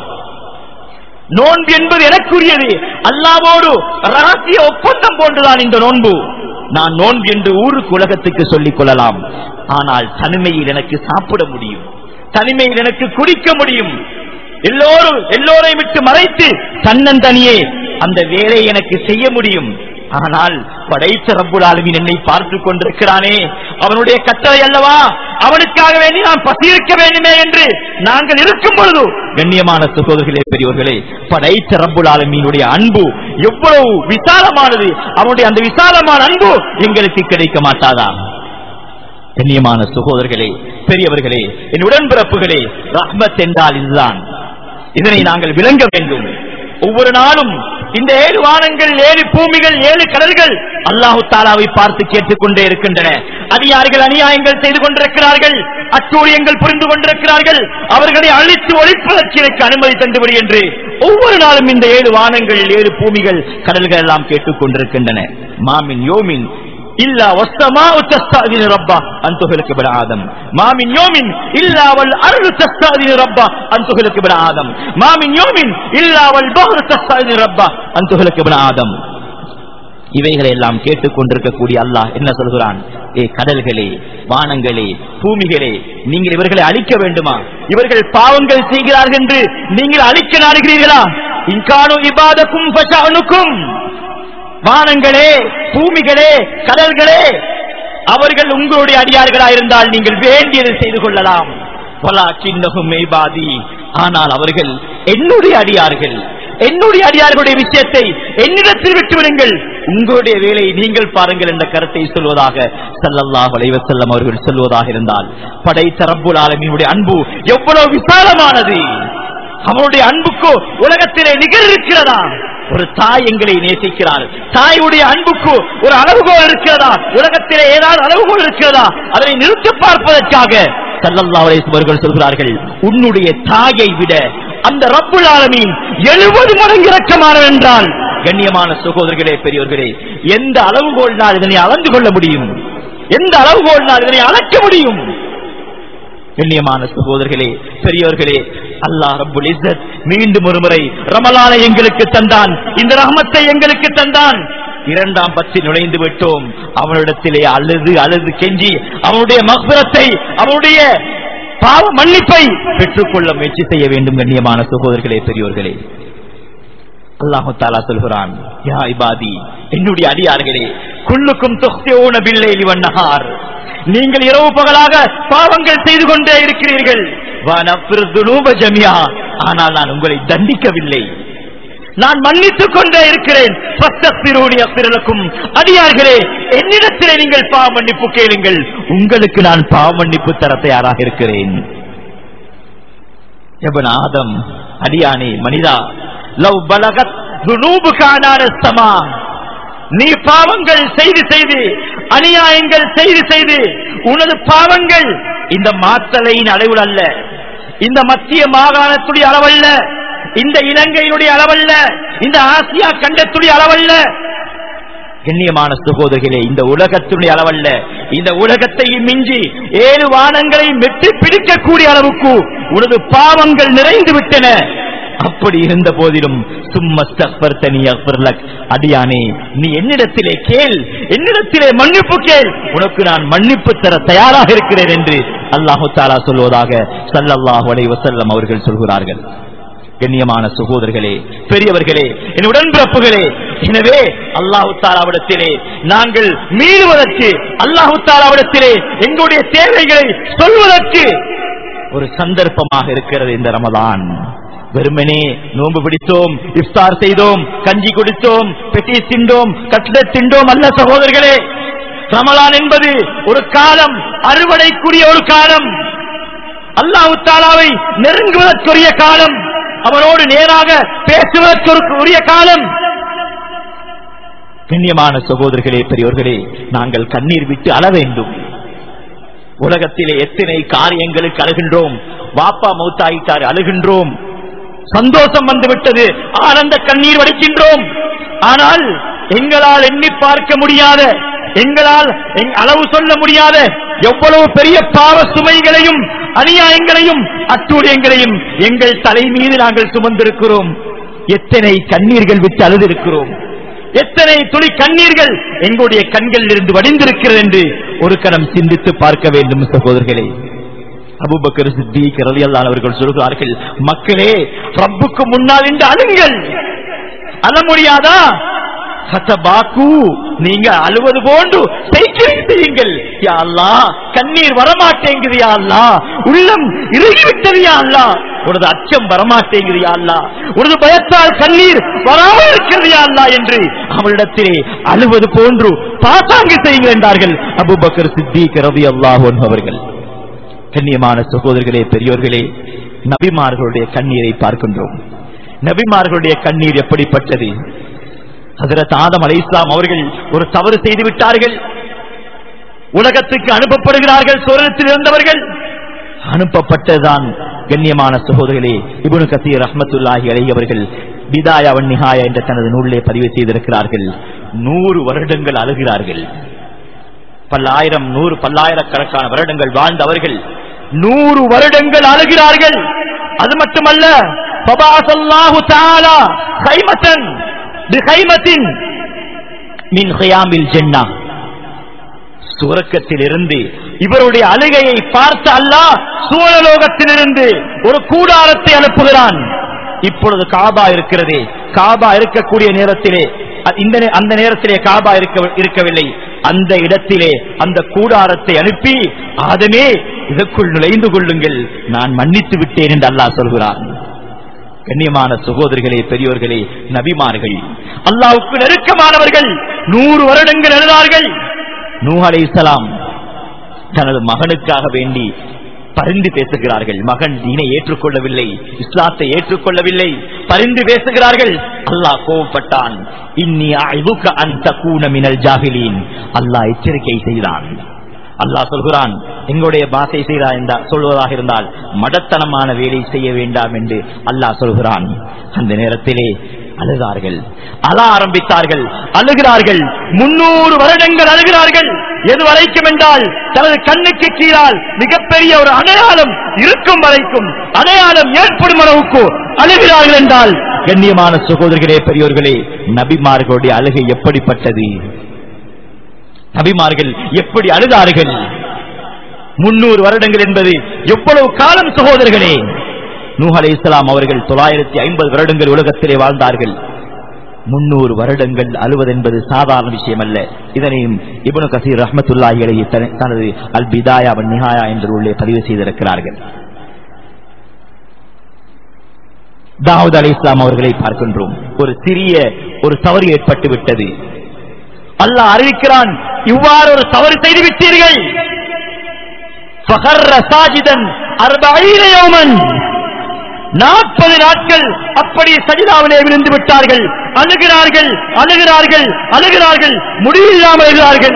நோன்பு என்பது எனக்குரியது அல்லாவோடு ரகசிய ஒப்பந்தம் போன்றுதான் இந்த நோன்பு நான் நோன்பு என்று ஊருக்கு உலகத்துக்கு சொல்லிக் கொள்ளலாம் ஆனால் தனிமையில் எனக்கு சாப்பிட முடியும் தனிமையில் எனக்கு குடிக்க முடியும் எல்லோரும் எல்லோரையும் விட்டு மறைத்து தன்னந்தனியே அந்த வேலையை எனக்கு செய்ய முடியும் ஆனால் படைத்த ரப்புல் ஆலமீன் என்னை பார்த்துக் கொண்டிருக்கிறானே அவனுடைய கட்டளை அல்லவா அவனுக்காக வேண்டி நாம் பசியிருக்க வேண்டுமே என்று நாங்கள் இருக்கும் பொழுது கண்ணியமான சகோதரர்களே பெரியவர்களே படைத்த ரப்புல் ஆலமீனுடைய அன்பு எவ்வளவு விசாலமானது அவனுடைய அந்த விசாலமான அன்பு எங்களுக்கு கிடைக்க மாட்டாதா கண்ணியமான சகோதரர்களே பெரியவர்களே என் உடன்பிறப்புகளே ரஹ்மத் என்றால் இதுதான் இதனை நாங்கள் விளங்க வேண்டும் ஒவ்வொரு நாளும் இந்த ஏழு வானங்கள் ஏழு பூமிகள் ஏழு கடல்கள் அல்லாஹு தாலாவை பார்த்து கேட்டுக்கொண்டே இருக்கின்றன அடியார்கள் அநியாயங்கள் செய்து கொண்டிருக்கிறார்கள் அட்டூழியங்கள் புரிந்து கொண்டிருக்கிறார்கள் அவர்களை அழித்து ஒழிப்பதற்கு எனக்கு அனுமதி தந்துவிடு என்று ஒவ்வொரு நாளும் இந்த ஏழு வானங்கள் ஏழு பூமிகள் கடல்கள் எல்லாம் கேட்டுக் கொண்டிருக்கின்றன மாமின் யோமின் إلا والسماء تستأذن ربه أن تهلك ابن آدم ما من يوم إلا والأرض تستأذن ربه أن تهلك ابن آدم ما من يوم إلا والبحر تستأذن ربه أن تهلك ابن آدم இவைகளை எல்லாம் கேட்டுக்கொண்டிருக்கக்கூடிய அல்லாஹ் என்ன சொல்கிறான் ஏ கடல்களே வானங்களே பூமிகளே நீங்கள் இவர்களை அழிக்க வேண்டுமா இவர்கள் பாவங்கள் செய்கிறார்கள் என்று நீங்கள் அழிக்க நாடுகிறீர்களா இன்கானு இபாதக்கும் பஷானுக்கும் வானங்களே பூமிகளே கடல்களே அவர்கள் உங்களுடைய அடியார்களா இருந்தால் நீங்கள் வேண்டியதை செய்து கொள்ளலாம் வலாக்கின்னஹும் மெய்பாதி ஆனால் அவர்கள் என்னுடைய அடியார்கள் என்னுடைய அடியார்களுடைய விஷயத்தை என்னிடத்தில் விட்டுவிடுங்கள் உங்களுடைய வேலையை நீங்கள் பாருங்கள் என்ற கருத்தை சொல்வதாக சல்லல்லாஹு அலைஹி வஸல்லம் அவர்கள் சொல்வதாக இருந்தால் படைத்த ரப்புல் ஆலமீனுடைய அன்பு எவ்வளவு விசாலமானது அவனுடைய அன்புக்கு உலகத்திலே நிகர் இருக்கிறதா ஒரு தாய் எங்களை நேசிக்கிறார் தாயுடைய அன்புக்கு ஒரு அளவுகோல் இருக்கிறதா உலகத்திலே ஏதாவது அளவுகோல் இருக்கிறதா அதனை நிறுத்தி பார்ப்பதற்காக சல்லல்லாஹு அலைஹி வஸல்லம் அவர்கள் சொல்கிறார்கள் உன்னுடைய தாயை விட அந்த ரப்புல் ஆலமீன் எழுபது மடங்கு இரக்கமானவன் என்றால் கண்ணியமான சகோதரர்களே பெரியவர்களே எந்த அளவுகோல்னால் இதனை அளந்து கொள்ள முடியும் எந்த அளவுகோல்னால் இதனை அளக்க முடியும் கண்ணியமான சகோதரர்களே பெரியவர்களே அல்லாஹ் ரப்புல் இஸ்ஸத் மீண்டும் ஒரு முறை ரமலானை எங்களுக்கு தந்தான் இந்த ரஹமத்தை எங்களுக்கு தந்தான் இரண்டாம் பத்தி நுழைந்து விட்டோம் அவனிடத்திலே அழுது அழுது கெஞ்சி அவனுடைய மக்பரத்தை அவனுடைய பாவ மன்னிப்பை பெற்றுக்கொள்ள முயற்சி செய்ய வேண்டும் கண்ணியமான சகோதரர்களே பெரியோர்களே அல்லாஹு தாலா சொல்கிறான் யா இபாதி என்னுடைய அடியார்களே குல்லுக்கும் தொக்தியோன பிள்ளை வண்ணஹார் நீங்கள் இரவு பகலாக பாவங்கள் செய்து கொண்டே இருக்கிறீர்கள் வனப்பிரதுனூப ஜமியா ஆனால் நான் உங்களை தண்டிக்கவில்லை நான் மன்னித்துக் கொண்டே இருக்கிறேன் பத்தப்பிரூணி அப்பிரலுக்கும் அடியார்களே என்னிடத்திலே நீங்கள் பாவ மன்னிப்பு கேளுங்கள் உங்களுக்கு நான் பாவ மன்னிப்பு தர தயாராக இருக்கிறேன் எபன் ஆதம் அடியானே மனிதா லவ் பலகத் துனூபு காணான சமா நீ பாவங்கள் செய்து செய்து அநியாயங்கள் செய்து செய்து உனது பாவங்கள் இந்த மாத்தலையின் அளவில் அல்ல இந்த மத்திய மாகாணத்துடைய அளவல்ல இந்த இலங்கையினுடைய அளவல்ல இந்த ஆசியா கண்டத்துடைய அளவல்ல கண்ணியமான சகோதரிகளே இந்த உலகத்தினுடைய அளவல்ல இந்த உலகத்தை மிஞ்சி ஏழு வானங்களை மெட்டி பிடிக்கக்கூடிய அளவுக்கு உனது பாவங்கள் நிறைந்து விட்டன அப்படி இருந்த போதிலும் சும்மஸ்தனி அடியானே நீ என்னிடத்திலே கேள் என்னிடத்திலே மன்னிப்பு கேள் உனக்கு நான் மன்னிப்பு தர தயாராக இருக்கிறேன் என்று அல்லாஹு தாலா சொல்வதாக சல்லல்லாஹு அலைஹி வஸல்லம் அவர்கள் சொல்கிறார்கள் கண்ணியமான சகோதரர்களே பெரியவர்களே என் உடன்பிறப்புகளே எனவே அல்லாஹு தாலாவிடத்திலே நாங்கள் மீறுவதற்கு அல்லாஹு தாலாவிடத்திலே எங்களுடைய தேவைகளை சொல்வதற்கு ஒரு சந்தர்ப்பமாக இருக்கிறது இந்த ரமதான் வெறுமனே நோன்பு பிடித்தோம் இஃப்தார் செய்தோம் கஞ்சி குடித்தோம் பெட்டி திண்டோம் கட்லட் திண்டோம் அல்ல சகோதரர்களே ரமலான் என்பது ஒரு காலம் அறுவடைக்குரிய ஒரு காலம் அல்லாஹு தாலாவை நெருங்குவதற்குரிய காலம் அவனோடு நேராக பேசுவதற்குரிய காலம் கண்ணியமான சகோதரர்களே பெரியோர்களே நாங்கள் கண்ணீர் விட்டு அழ வேண்டும் உலகத்திலே எத்தனை காரியங்களுக்கு அழுகின்றோம் வாப்பா மௌத்தாயிட்டார் அழுகின்றோம் சந்தோஷம் வந்துவிட்டது ஆனந்த கண்ணீர் வடிக்கின்றோம் ஆனால் எங்களால் எண்ணி பார்க்க முடியாத எங்களால் எங்- அளவு சொல்ல முடியாத எவ்வளவு பெரிய பாவ சுமைகளையும் அநியாயங்களையும் அட்டூழியங்களையும் எங்கள் தலை மீது நாங்கள் சுமந்திருக்கிறோம் எத்தனை கண்ணீர்கள் விட்டு அழுதிருக்கிறோம் எத்தனை துளி கண்ணீர்கள் எங்களுடைய கண்களில் இருந்து வடிந்திருக்கிறது என்று ஒரு கணம் சிந்தித்து பார்க்க வேண்டும் சகோதரர்களே அபுபக்கர் சித்திக் ரலியல்லாஹு அவர்கள் சொல்கிறார்கள் மக்களே ரப்புக்கு முன்னால் என்று அழுங்கள் அழ முடியாதா ஹசபாக்கு நீங்க அழுவது போன்று செய்கிறீர்கள் செய்யுங்கள் யா அல்லாஹ் கண்ணீர் வரமாட்டேங்குது யா அல்லாஹ் உள்ளம் இறுகிவிட்டது யா அல்லாஹ் உனது அச்சம் வரமாட்டேங்குது யா அல்லாஹ் உனது பயத்தால் கண்ணீர் வராமல் இருக்கிறது யா அல்லாஹ் என்று அவளிடத்திலே அழுவது போன்று பாசாங்கு செய்யுங்கள் என்றார்கள் அபுபக்கர் சித்திக் ரலியல்லாஹு அன்ஹு அவர்கள் கண்ணியமான சகோதரர்களே பெரியோர்களே நபிமார்களுடைய கண்ணீரை பார்க்கின்றோம் நபிமார்களுடைய கண்ணீர் எப்படிப்பட்டது ஹசரத் ஆதம் அலை இஸ்லாம் அவர்கள் ஒரு தவறு செய்து விட்டார்கள் உலகத்துக்கு அனுப்பப்படுகிறார்கள் சோழத்தில் இருந்தவர்கள் அனுப்பப்பட்டதுதான் கண்ணியமான சகோதரர்களே இபுனு கசீர் ரஹ்மத்துல்லாஹி அலை அவர்கள் பிதாயாவன் நிகாயா என்ற தனது நூலிலே பதிவு செய்திருக்கிறார்கள் நூறு வருடங்கள் அழுகிறார்கள் பல்லாயிரம் நூறு பல்லாயிரக்கணக்கான வருடங்கள் வாழ்ந்தவர்கள் நூறு வருடங்கள் அழுகிறார்கள் அது மட்டுமல்ல பபாசல்லாஹு தஆலா கைமத்தன் பிகைமத்தின் மின் ஹியாமில் ஜென்னா சுரக்கத்திலிருந்து இவருடைய அழுகையை பார்த்த அல்லாஹ் சூழலோகத்திலிருந்து ஒரு கூடாரத்தை அனுப்புகிறான் இப்பொழுது காபா இருக்கிறதே காபா இருக்கக்கூடிய நேரத்திலே அ- இந்த நே- அந்த நேரத்திலே காபா இருக்க இருக்கவில்லை அந்த இடத்திலே அந்த கூடாரத்தை அனுப்பி ஆதமே இதற்குள் நுழைந்து கொள்ளுங்கள் நான் மன்னித்து விட்டேன் என்று அல்லாஹ் சொல்கிறான் கண்ணியமான சகோதரிகளே பெரியோர்களே நபிமார்கள் அல்லாவுக்கு நெருக்கமானவர்கள் நூறு வருடங்கள் எழுதார்கள் நூ அலைஹிஸ்ஸலாம் தனது மகனுக்காக வேண்டி பரிந்து பேசுகிறார்கள் மகன் தீனை ஏற்றுக்கொள்ளவில்லை இஸ்லாத்தை ஏற்றுக்கொள்ளவில்லை பரிந்து பேசுகிறார்கள் அல்லாஹ் கோபப்பட்டான் இன்னி அழுக அந்த கூன மினல் ஜாகிலீன் அல்லாஹ் எச்சரிக்கை செய்தான் அல்லாஹ் சொல்கிறான் எங்களுடைய பாசை செய்தா என்றா சொல்வதாக இருந்தால் மடத்தனமான வேலை செய்ய வேண்டாம் என்று அல்லாஹ் சொல்கிறான் அந்த நேரத்திலே அழுதார்கள் அழ ஆரம்பித்தார்கள் அழுகிறார்கள் முன்னூறு வருடங்கள் அழுகிறார்கள் எது வரைக்கும் என்றால் தனது கண்ணுக்கு கீழால் மிகப்பெரிய ஒரு அடையாளம் இருக்கும் வரைக்கும் அடையாளம் ஏற்படும் அளவுக்கு அழுகிறார்கள் என்றால் கண்ணியமான சகோதரர்களே பெரியோர்களே நபிமார்களுடைய அழுகை எப்படிப்பட்டது நபிமார்கள் எப்படி அழுதார்கள் முன்னூறு வருடங்கள் என்பது எவ்வளவு காலம் சகோதரர்களே நூஹ் அலை இஸ்லாம் அவர்கள் தொள்ளாயிரத்தி ஐம்பது வருடங்கள் உலகத்திலே வாழ்ந்தார்கள் முன்னூறு வருடங்கள் அழுவது என்பது சாதாரண விஷயம் அல்ல இதனையும் இப்னு கசீர் ரஹ்மத்துல்லாஹி அலைஹி தன- தனது அல் பிதாயா வன் நிஹாயா என்ற உள்ளே பதிவு செய்திருக்கிறார்கள் தாவூத் அலை இஸ்லாம் அவர்களை பார்க்கின்றோம் ஒரு சிறிய ஒரு தவறு ஏற்பட்டு விட்டது அல்லாஹ் அறிவிக்கிறான் இவ்வாறு ஒரு தவறு செய்து விட்டீர்கள் فخر ساجدا أربعين يوما நாற்பது நாட்கள் அப்படி சஜிதாவிலே விழுந்து விட்டார்கள் அழுகிறார்கள் அழுகிறார்கள் அழுகிறார்கள் முடிவில்லாமல் எழுகிறார்கள்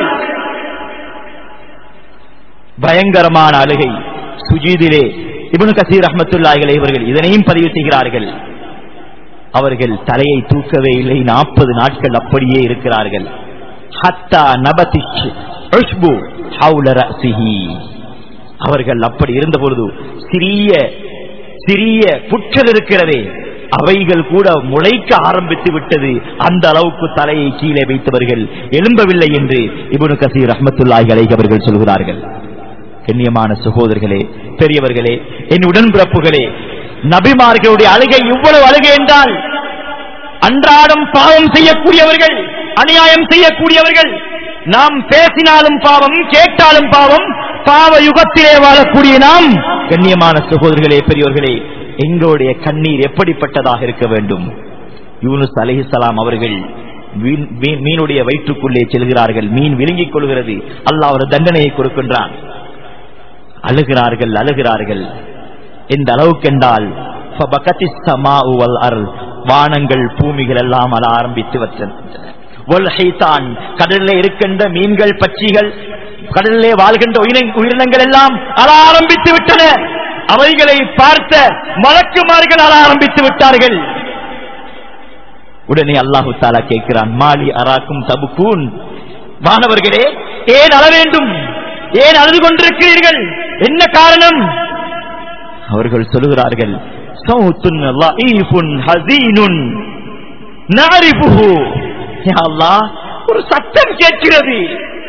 பயங்கரமான அழுகை சுஜீதிலே இப்னு கசீர் அஹமத்துல்லாஹிகளை இவர்கள் இதனையும் பதிவு செய்கிறார்கள் அவர்கள் தலையை தூக்கவே இல்லை நாற்பது நாட்கள் அப்படியே இருக்கிறார்கள் ஹத்தா நபதிஷ் உஷ்பு ஹவுல ரஅசிஹி. அவர்கள் அப்படி இருந்த பொழுது சிறிய சிறிய புற்றல் இருக்கிறதே அவைகள் கூட முளைக்க ஆரம்பித்து விட்டது அந்த அளவுக்கு தலையை கீழே வைத்தவர்கள் எழும்பவில்லை என்று இப்னு கசீர் ரஹ்மத்துல்லாஹி அலைஹி அவர்கள் சொல்கிறார்கள் கண்ணியமான சகோதரர்களே பெரியவர்களே என் உடன்பிறப்புகளே நபிமார்களுடைய அழுகை இவ்வளவு அழுகை என்றால் அன்றாடம் பாவம் செய்யக்கூடியவர்கள் அநியாயம் செய்யக்கூடியவர்கள் நாம் பேசினாலும் பாவம் கேட்டாலும் பாவம் பாவ யுகத்திலே வாழக்கூடிய நாம் கண்ணியமான சகோதரர்களே பெரியவர்களே எங்களுடைய கண்ணீர் எப்படிப்பட்டதாக இருக்க வேண்டும் யூனுஸ் அலைஹிஸ்ஸலாம் அவர்கள் மீன்- மீன்- மீனுடைய வயிற்றுக்குள்ளே செல்கிறார்கள் மீன் விழுங்கிக் கொள்கிறது அல்லாஹ் ஒரு தண்டனையை கொடுக்கின்றான் அழுகிறார்கள் அழுகிறார்கள் எந்த அளவுக்கு என்றால் فَبَكَتِ السَّمَاءُ وَالْأَرْضُ வானங்கள் பூமிகள் எல்லாம் அழ ஆரம்பித்து வந்தன வல்ஹைதான் கடலிலே இருக்கின்ற மீன்கள் பட்சிகள் கடலிலே வாழ்கின்ற உயிரின- உயிரினங்கள் எல்லாம் அழ ஆரம்பித்து விட்டன அவைகளை பார்த்த மலக்குமார்கள் அழ ஆரம்பித்து விட்டார்கள் உடனே அல்லாஹு தாலா கேட்கிறான் மாலி அராக்கும் தபுக்கூன் மாணவர்களே ஏன் அழ வேண்டும் ஏன் அழுது கொண்டிருக்கிறீர்கள் என்ன காரணம் அவர்கள் சொல்லுகிறார்கள் சௌத்துன் லஈஃபுன் ஹஸீனுன் நஅரிஃபுஹு யா அல்லாஹ் ஒரு சத்தம் கேட்கிறது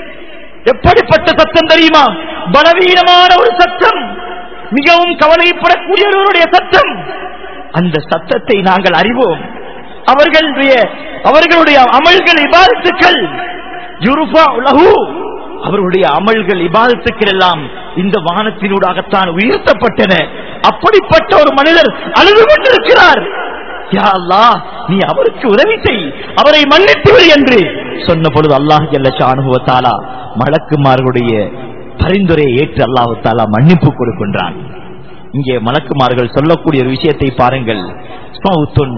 எப்படிப்பட்ட சத்தம் தெரியுமா பலவீனமான ஒரு சத்தம் மிகவும் கவலைப்படக்கூடியவர்களுடைய சத்தம் அந்த சத்தத்தை நாங்கள் அறிவோம் அவர்களுடைய அவர்களுடைய அமல்கள் இபாதத்துக்கள் யுருஃபா லஹு அவர்களுடைய அமல்கள் இபாதத்துக்கள் எல்லாம் இந்த வானத்தினூடாகத்தான் உயர்த்தப்பட்டன அப்படிப்பட்ட ஒரு மனிதர் அழுது கொண்டிருக்கிறார் யா அல்லாஹ் நீ அவருக்கு உதவி செய் அவரை மன்னித்து விடு என்று சொன்ன பொழுது அல்லாஹ் ஜல்ல ஷானுவத்தாலா மலக்குமார்களுடைய பரிந்துரையை ஏற்று அல்லாஹு தாலா மன்னிப்பு கொடுக்கின்றான் இங்கே மலக்குமார்கள் சொல்லக்கூடிய ஒரு விஷயத்தை பாருங்கள் ஸ்மௌத்துன்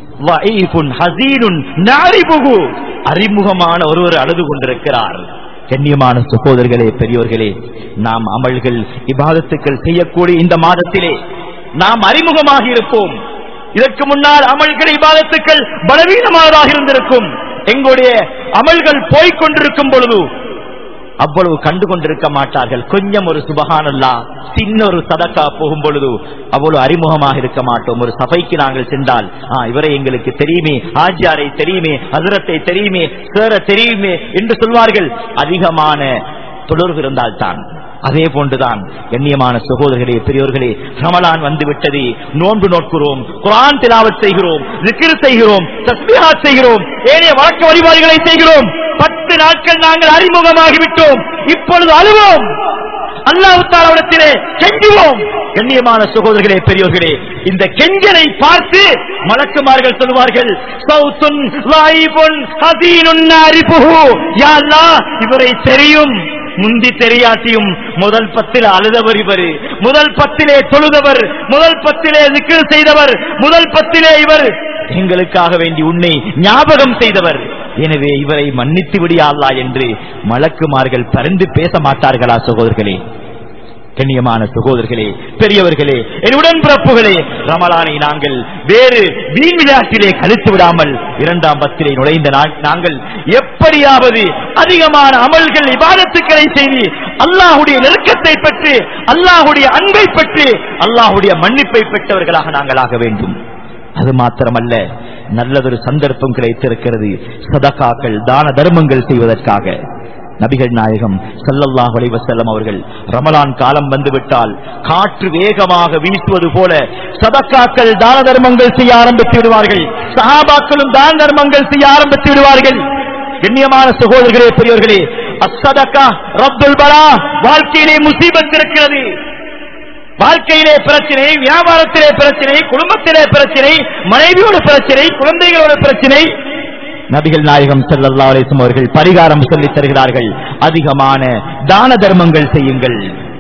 வஈஃபுன் ஹஸீனுன் நாரிபுகு. அறிமுகமான ஒருவர் அழுது கொண்டிருக்கிறார் கண்ணியமான சகோதரர்களே பெரியோர்களே நாம் அமல்கள் இபாதத்துக்கள் செய்யக்கூடிய இந்த மாதத்திலே நாம் அறிமுகமாக இருப்போம் இதற்கு முன்னால் அமல்கள் இபாதத்துக்கள் பலவீனமானதாக இருந்திருக்கும் எங்களுடைய அமல்கள் போய்க் கொண்டிருக்கும் பொழுது அவ்வளவு கண்டு கொண்டிருக்க மாட்டார்கள் கொஞ்சம் ஒரு சுபகானல்லா சின்ன ஒரு சதக்கா போகும் பொழுது அவ்வளவு அறிமுகமாக இருக்க மாட்டோம் ஒரு சபைக்கு நாங்கள் சென்றால் ஆ, இவரை எங்களுக்கு தெரியுமே ஆஜியாரை தெரியுமே ஹசரத்தை தெரியுமே சேர தெரியுமே என்று சொல்வார்கள் அதிகமான தொடர்பு இருந்தால்தான் அதே போன்றுதான் கண்ணியமான சகோதரர்களே பெரியோர்களே ரமலான் வந்து விட்டது நோன்பு நோட்கிறோம் குரான் திலாவத் செய்கிறோம் zikr செய்கிறோம் தஸ்பீஹாத் செய்கிறோம் ஏனைய வழக்க வழிபாடுகளை செய்கிறோம் பத்து நாட்கள் நாங்கள் அறிமுகமாகிவிட்டோம் இப்பொழுது அழுவோம் அல்லாஹ் தாலாவிடத்திலே கெஞ்சுவோம் கண்ணியமான சகோதரர்களே பெரியோர்களே இந்த கெஞ்சலை பார்த்து மலக்குமார்கள் சொல்வார்கள் சௌத்துன் லாயிபுன் ஹசீனுன் நாரிபுஹு. யா அல்லாஹ், இவரை தெரியும் முந்தி தெரியாட்டியும் முதல் பத்தில் அழுதவர் இவர் முதல் பத்திலே தொழுதவர் முதல் பத்திலே zikr செய்தவர் முதல் பத்திலே இவர் எங்களுக்காக வேண்டி உன்னை ஞாபகம் செய்தவர் எனவே இவரை மன்னித்து விடியா அல்லாஹ் என்று மலக்குமார்கள் பரிந்து பேச மாட்டார்களா சகோதரர்களே கண்ணியமான சகோதரர்களே பெரியவர்களே என் உடன்பிறப்புகளே ரமலானை நாங்கள் வேறு வீண் விளையாட்டிலே கழித்து விடாமல் இரண்டாம் பத்திலே நுழைந்த நா- நாங்கள் எப்படியாவது அதிகமான அமல்கள் இபாதத்துக்களை செய்து அல்லாஹுடைய நெருக்கத்தை பெற்று அல்லாஹுடைய அன்பை பெற்று அல்லாஹுடைய மன்னிப்பை பெற்றவர்களாக நாங்கள் ஆக வேண்டும் அது மாத்திரமல்ல நல்லதொரு சந்தர்ப்பம் கிடைத்திருக்கிறது சதகாக்கள் தான தர்மங்கள் செய்வதற்காக நபிகள் நாயகம் ஸல்லல்லாஹு அலைஹி வஸல்லம் அவர்கள் ரமலான் காலம் வந்துவிட்டால் காற்று வேகமாக வீசுவது போல சதக்காக்கள் தான தர்மங்கள் செய்ய ஆரம்பித்து விடுவார்கள் சஹாபாக்களும் தான தர்மங்கள் செய்ய ஆரம்பித்து விடுவார்கள் கண்ணியமான சகோதரர்களே பெரியவர்களே அஸ்ஸதகா ரப்புல் பலா வாழ்க்கையிலே முசீபத் இருக்கிறது வாழ்க்கையிலே பிரச்சனை வியாபாரத்திலே பிரச்சனை குடும்பத்திலே பிரச்சனை மனைவியோட பிரச்சனை குழந்தைகளோட பிரச்சனை நபிகள் நாயகம் ஸல்லல்லாஹு அலைஹி வஸல்லம் அவர்கள் பரிகாரம் சொல்லித் தருகிறார்கள் அதிகமான தான தர்மங்கள் செய்யுங்கள்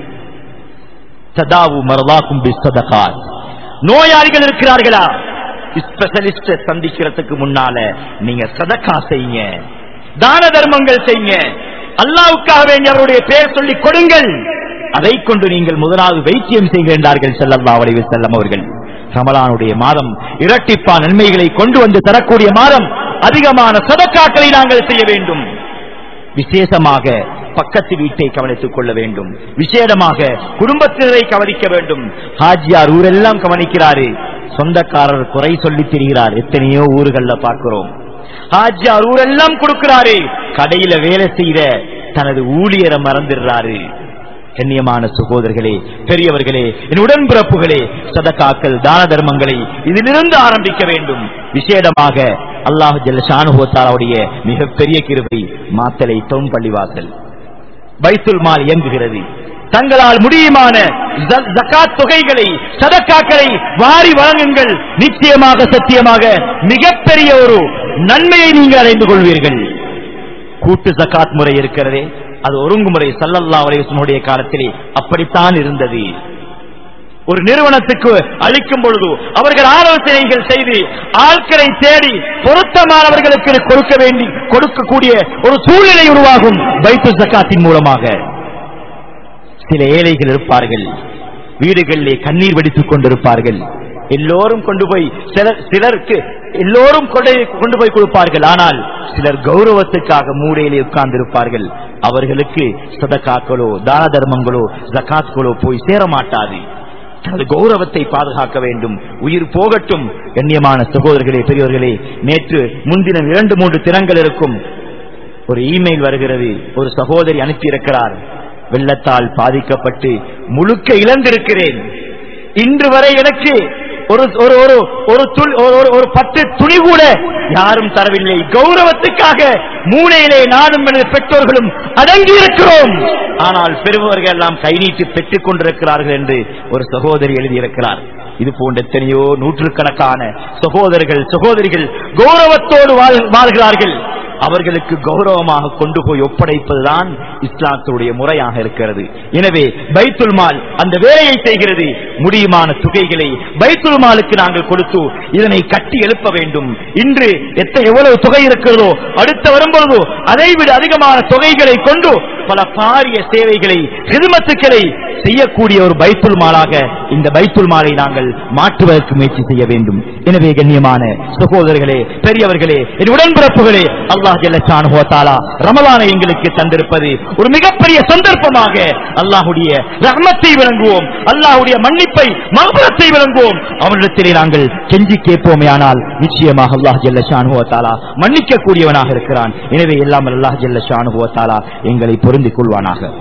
ததாவு மரதாக்கும் பிஸ்ஸதகாத் நோயாளிகள் இருக்கிறார்களா ஸ்பெஷலிஸ்ட சந்திக்கிறதுக்கு முன்னால நீங்க சதக்கா செய்யுங்க தான தர்மங்கள் செய்யுங்க அல்லாவுக்காக வேண்டிய அவருடைய பெயர் சொல்லி கொடுங்கள் அதை கொண்டு நீங்கள் முதலாவது வைத்தியம் செய்கின்றார்கள் ஸல்லல்லாஹு அலைஹி வஸல்லம் அவர்கள் ரமலானுடைய மாதம் இரட்டிப்பா நன்மைகளை கொண்டு வந்து தரக்கூடிய மாதம் அதிகமான சதக்காக்களை நாங்கள் செய்ய வேண்டும் விசேஷமாக பக்கத்து வீட்டை கவனித்துக் கொள்ள வேண்டும் விசேடமாக குடும்பத்தினரை கவனிக்க வேண்டும் ஹாஜியார் ஊரெல்லாம் கவனிக்கிறாரு சொந்தக்காரர் குறை சொல்லி திரிகிறார் எத்தனையோ ஊர்கள்ல பார்க்கிறோம் ஹாஜியார் ஊரெல்லாம் கொடுக்கிறாரு கடையில வேலை செய்யற தனது ஊழியரை மறந்துடுறாரு கண்ணியமான சகோதரர்களே பெரியவர்களே என் உடன்பிறப்புகளே சதகாக்கள் தான தர்மங்களை இதிலிருந்து ஆரம்பிக்க வேண்டும் விசேடமாக அல்லாஹ் ஜல்லஷானுடைய மிகப்பெரிய கிருபை மாத்தலை தொம் பள்ளிவாசல் பைத்துல் மால் இயங்குகிறது தங்களால் முடியுமான ஜ- ஜகாத் தொகைகளை சதக்காக்களை வாரி வழங்குங்கள் நிச்சயமாக சத்தியமாக மிகப்பெரிய ஒரு நன்மையை நீங்கள் அடைந்து கொள்வீர்கள் கூட்டு ஜக்காத் முறை இருக்கிறதே அது ஒருங்குமுறை சல்லல்லா அலைவசனுடைய காலத்திலே அப்படித்தான் இருந்தது ஒரு நிறுவனத்துக்கு அளிக்கும் பொழுது அவர்கள் ஆலோசனைகள் செய்து ஆட்களை தேடி பொருத்தமானவர்களுக்கு கொடுக்க வேண்டி கொடுக்கக்கூடிய ஒரு சூழ்நிலை உருவாகும் பைத்து ஜக்காத்தின் மூலமாக சில ஏழைகள் இருப்பார்கள் வீடுகளிலே கண்ணீர் வடித்துக் கொண்டிருப்பார்கள் எல்லோரும் கொண்டு போய் சிலர் சிலருக்கு எல்லோரும் கொண்டு கொண்டு போய் கொடுப்பார்கள் ஆனால் சிலர் கௌரவத்துக்காக மூடையிலே உட்கார்ந்திருப்பார்கள் அவர்களுக்கு சதக்காக்களோ தான தர்மங்களோ ஜக்காத்களோ போய் சேர மாட்டாது தனது கௌரவத்தை பாதுகாக்க வேண்டும் உயிர் போகட்டும் கண்ணியமான சகோதரர்களே பெரியவர்களே நேற்று முன்தினம் இரண்டு மூன்று தினங்கள் இருக்கும் ஒரு இமெயில் வருகிறது ஒரு சகோதரி அனுப்பியிருக்கிறார் வெள்ளத்தால் பாதிக்கப்பட்டு முழுக்க இழந்திருக்கிறேன் இன்று வரை எனக்கு ஒரு ஒரு ஒரு ஒரு துளி- ஒரு- ஒரு- ஒரு பத்து துணி கூட யாரும் தரவில்லை கௌரவத்துக்காக மூளையிலே நானும் எனது பெற்றோர்களும் அடங்கி இருக்கிறோம் ஆனால் பெறுபவர்கள் எல்லாம் கை நீட்டி பெற்றுக் கொண்டிருக்கிறார்கள் என்று ஒரு சகோதரி எழுதியிருக்கிறார் இது போன்ற எத்தனையோ நூற்றுக்கணக்கான சகோதரர்கள் சகோதரிகள் கௌரவத்தோடு வாழ்- வாழ்கிறார்கள் அவர்களுக்கு கௌரவமாக கொண்டு போய் ஒப்படைப்பதுதான் இஸ்லாத்துடைய முறையாக இருக்கிறது எனவே பைத்துல் மால் அந்த வேலையை செய்கிறது முடியுமான தொகைகளை பைத்துல் மாலுக்கு நாங்கள் கொடுத்து இதனை கட்டி எழுப்ப வேண்டும் இன்று எத்த எவ்வளவு தொகை இருக்கிறதோ அடுத்து வரும்பொழுது அதைவிட அதிகமான தொகைகளை கொண்டு பல பாரிய சேவைகளை ஹிதுமத்துக்களை செய்யக்கூடிய ஒரு பைத்துல் மாலாக இந்த பைத்துல் மாலை நாங்கள் மாற்றுவதற்கு முயற்சி செய்ய வேண்டும் எனவே கண்ணியமான சகோதரர்களே பெரியவர்களே என் உடன்பிறப்புகளே அல்லாஹ் ஜல்லஷானு தாலா ரமலானை எங்களுக்கு தந்திருப்பது ஒரு மிகப்பெரிய சந்தர்ப்பமாக அல்லாஹுடைய ரஹ்மத்தை விளங்குவோம் அல்லாஹுடைய மன்னிப்பை மகபுரத்தை விளங்குவோம் அவனிடத்திலே நாங்கள் கெஞ்சி கேட்போமே ஆனால் நிச்சயமாக அல்லாஹ் ஜல்லஷானு தாலா மன்னிக்க கூடியவனாக இருக்கிறான் எனவே எல்லாம் அல்லாஹ் ஜல்லஷானு தாலா எங்களை பொருந்திக் கொள்வானாக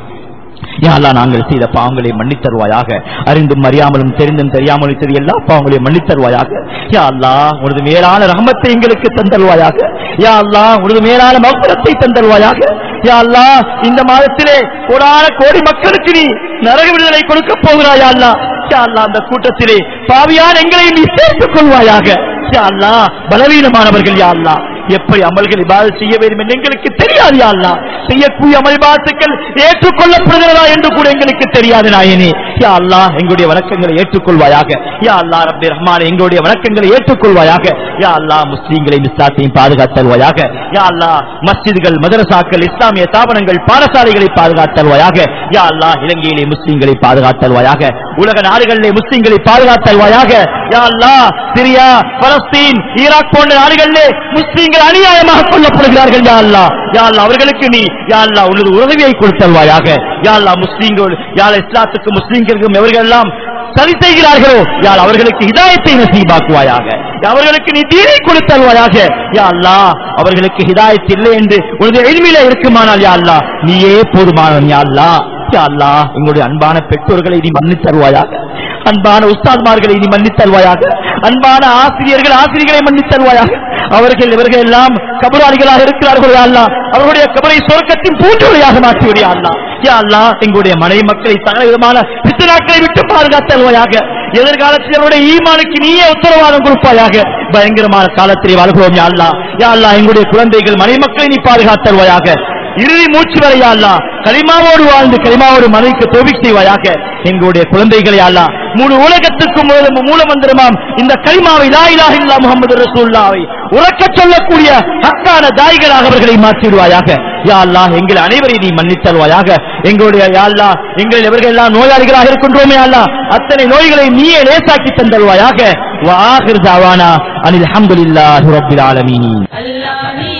யா அல்லாஹ் நாங்கள் செய்த பாவங்களை மன்னித்தருவாயாக அறிந்தும் அறியாமலும் தெரிந்தும் தெரியாமலும் செய்த எல்லா பாவங்களையும் மன்னித்தருவாயாக யா அல்லாஹ் உனது மேலான ரஹமத்தை எங்களுக்கு தந்தல்வாயாக யா அல்லாஹ் உனது மேலான மகுரத்தை தந்தல்வாயாக யா அல்லாஹ் இந்த மாதத்திலே கோடான கோடி மக்களுக்கு நீ நரக விடுதலை கொடுக்க போகிறாயா அல்லாஹ் யா அல்லாஹ் அந்த கூட்டத்திலே பாவியான எங்களை நீ சேர்த்துக் கொள்வாயாக யா அல்லாஹ் பலவீனமானவர்கள் யா அல்லாஹ் எப்படி அமல்கள் இபாதத் செய்ய வேண்டும் என்று எங்களுக்கு தெரியாது யா அல்லாஹ் செய்யக்கூடிய அமல் பாத்துக்கள் ஏற்றுக்கொள்ளப்படுகிறதா என்று கூட எங்களுக்கு தெரியாது நாயனே யா அல்லாஹ் எங்களுடைய வணக்கங்களை ஏற்றுக்கொள்வாயாக யா அல்லாஹ் ரப்பி ரஹ்மான் எங்களுடைய வணக்கங்களை ஏற்றுக்கொள்வாயாக யா அல்லாஹ் முஸ்லீம்களையும் இஸ்லாத்தையும் பாதுகாத்தல்வாயாக யா அல்லாஹ் மஸ்ஜிதுகள் மதரசாக்கள் இஸ்லாமிய ஸ்தாபனங்கள் பாடசாலைகளை பாதுகாத்தல்வாயாக யா அல்லாஹ் இலங்கையிலே முஸ்லீம்களை பாதுகாத்தல்வாயாக உலக நாடுகளிலே முஸ்லீம்களை பாதுகாத்தல்வாயாக யா அல்லாஹ் சிரியா பலஸ்தீன் ஈராக் போன்ற நாடுகளிலே முஸ்லீம்கள் அநியாயமாக கொல்லப்படுகிறார்கள் யா அல்லாஹ் யா அல்லாஹ் அவர்களுக்கு நீ யா அல்லாஹ் உனது உதவியை கொடுத்தல்வாயாக யா அல்லாஹ் முஸ்லீம்கள் யா அல்லாஹ் இஸ்லாத்துக்கும் முஸ்லீம்களுக்கும் எவர்கள் எல்லாம் சரி செய்கிறார்களோ யார் அவர்களுக்கு ஹிதாயத்தை நசீபாக்குவாயாக அவர்களுக்கு நீ தீரை கொடுத்தல்வாயாக யா அல்லாஹ் அவர்களுக்கு ஹிதாயத் இல்லை என்று உனது எளிமையில இருக்குமானால் யா அல்லாஹ் நீயே போதுமானவன் யா அல்லாஹ் யா அல்லாஹ் எங்களுடைய அன்பான பெற்றோர்களை நீ மன்னித் தருவாயாக அன்பான உஸ்தாத்மார்களை நீ மன்னித் தருவாயாக அன்பான ஆசிரியர்கள் ஆசிரியர்களை மன்னித் தருவாயாக அவர்கள் இவர்கள் எல்லாம் கபராளிகளாக இருக்கிறார்கள் யா அல்லாஹ் அவர்களுடைய கபரை சொர்க்கத்தின் பூஞ்சொலியாக மாற்றிவிடியா அல்லாஹ் யா அல்லாஹ் எங்களுடைய மனைவி மக்களை சகல விதமான பித்தனாக்களை விட்டு பாதுகாத்தல்வாயாக எதிர்காலத்தில் அவருடைய ஈமானுக்கு நீயே உத்தரவாதம் கொடுப்பாயாக பயங்கரமான காலத்திலே வாழ்கிறோம் யா அல்லாஹ் யா அல்லாஹ் எங்களுடைய குழந்தைகள் மனைவி மக்களை நீ பாதுகாத்தல்வாயாக இறுதி மூச்சு வரை யா அல்லாஹ் கலிமாவோடு வாழ்ந்து கலிமாவோடு மனைவிக்கு தோபிக் செய்வாயாக எங்களுடைய குழந்தைகளை அல்லா முழு உலகத்துக்கும் மூல- மூலமந்திரமாம் இந்த கலிமாவை லா இலாஹ இல்லா முகமது ரசூல்லாவை உறக்கச் சொல்லக்கூடிய ஹக்கான தாய்களாக அவர்களை மாற்றிடுவாயாக யா அல்லாஹ் எங்கள் அனைவரையும் நீ மன்னித்தல்வாயாக எங்களுடைய யா அல்லாஹ் எங்கள் எவர்கள் எல்லாம் நோயாளிகளாக இருக்கின்றோமே யா அல்லாஹ் அத்தனை நோய்களை நீயே லேசாக்கி தந்தல்வாயாக வாஹிர் தாவானா அனில் அல்ஹம்துலில்லாஹி ரப்பில் ஆலமீன் अल्लाह ही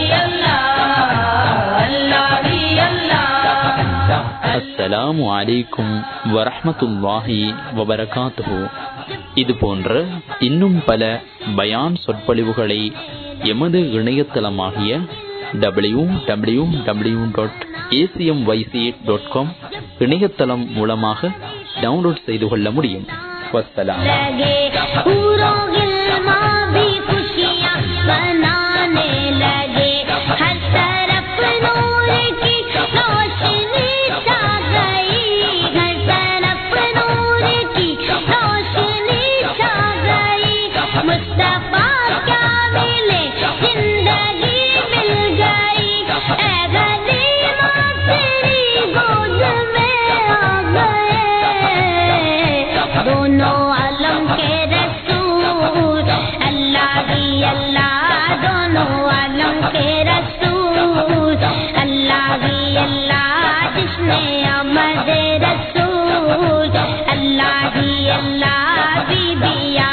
अल्लाह अल्लाह ही अल्लाह அஸ்ஸலாமு அலைக்கும் வரஹ்மத்துல்லாஹி வபரகாத்துஹு இது போன்ற இன்னும் பல பயான் சொற்பொழிவுகளை எமது இணையதளமாகிய W W W dot ACM YC dot com இணையதளம் மூலமாக டவுன்லோட் செய்து கொள்ள முடியும் வஸ்ஸலாம் लगे पूरों गिलमा भी खुशियाँ मनाने लगे हर तरफ नूर की रोशनी छा गई हर तरफ नूर की रोशनी छा गई मुस्तफा क्या मिले जिंदगी हबीबी या